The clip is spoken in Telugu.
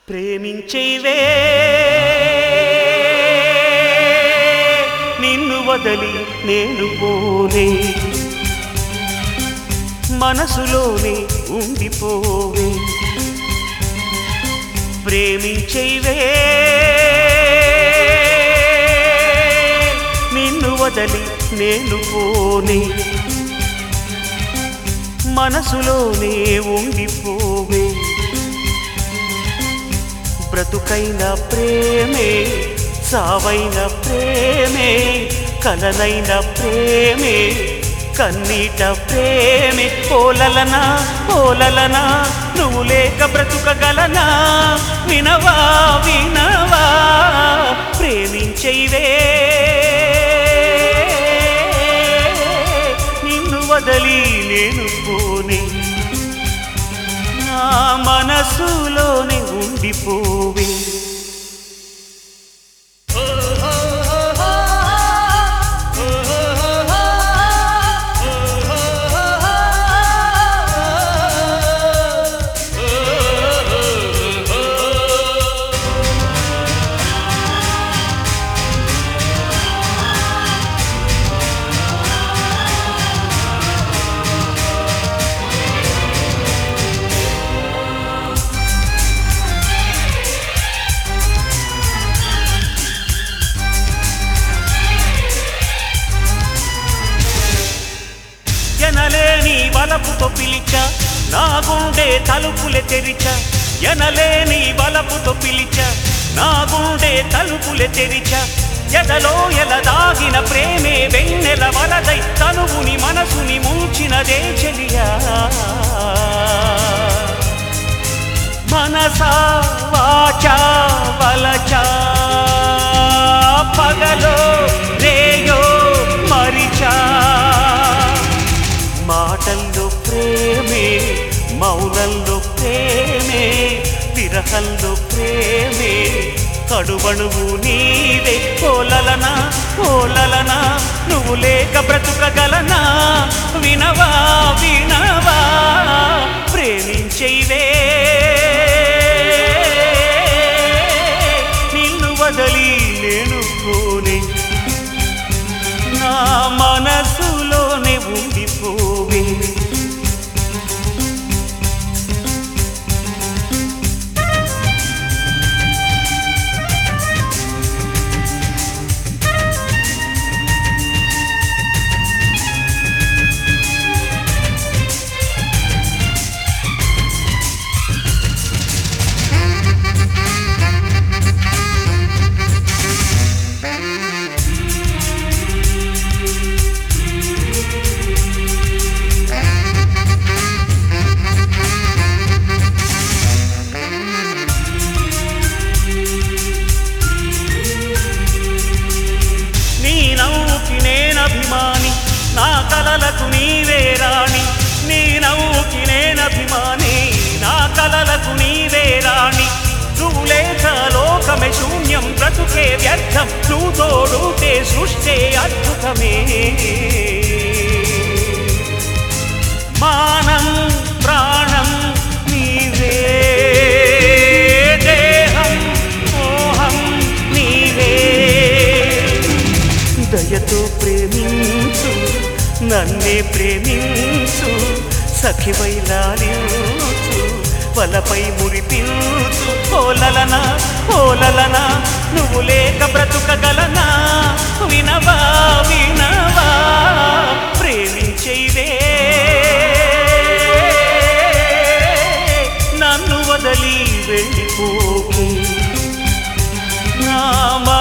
ప్రేమించేవే నిన్ను వదలి నేను పోనే మనసులోనే ఉండిపోవే ప్రేమించేవే నిన్ను వదలి నేను పోనే మనసులోనే ఉండిపోవే బ్రతుకైన ప్రేమే సావైన ప్రేమే కలనైన ప్రేమే కన్నీట ప్రేమే ఓలలనా ఓలలనా నువ్వు లేక బ్రతుకగలనా వినవా వినవా ప్రేమించైవే నిన్ను వదలి నేను పోనే నా మనసులోనే ఉండిపోవే ఎనలేని వలపుతో పిలిచ నా గుండె తలుపులే తెరిచ ఎనలేని వలపుతో పిలిచ నా గుండె తలుపులే తెరిచ ఎదలో ఎల దాగిన ప్రేమే వెన్నెల వలదై తనువుని మనసుని ముంచినదే చెలియా మనసా వాచా వలచా పగలో రేయో మరిచా మాటల్లో ప్రేమే మౌనంలో ప్రేమే విరహంలో ప్రేమే కడువణువు నీవే ఓలలనా ఓలలనా నువ్వు లేక బ్రతుకగలనా వినవా వినవా ప్రేమించైవే నిన్ను వదలి నేను పోనే నా మనసులోనే ఉండిపోవే నీ నవ్వుకి నేనభిమాని నా కలలకు నీవే రాణి నీ నవ్వుకి నేనభిమాని నా కలలకు నీవే రాణి నువ్వు లేక లోకమే శూన్యం బ్రతుకే వ్యర్థం నువ్వు తోడుతే సృష్టి అద్భుతమే మానం ప్రాణం నీవే దేహం మోహం నీవే దయతో ప్రేమించు నన్నే ప్రేమించు సఖివై లాలించు వలపై మురిపించు ఓలలనా ఓలలనా నువ్వు లేక బ్రతుకగలనా వినవా వినవా ప్రేమించైవే నన్ను వదలి వెళ్ళిపోకు నా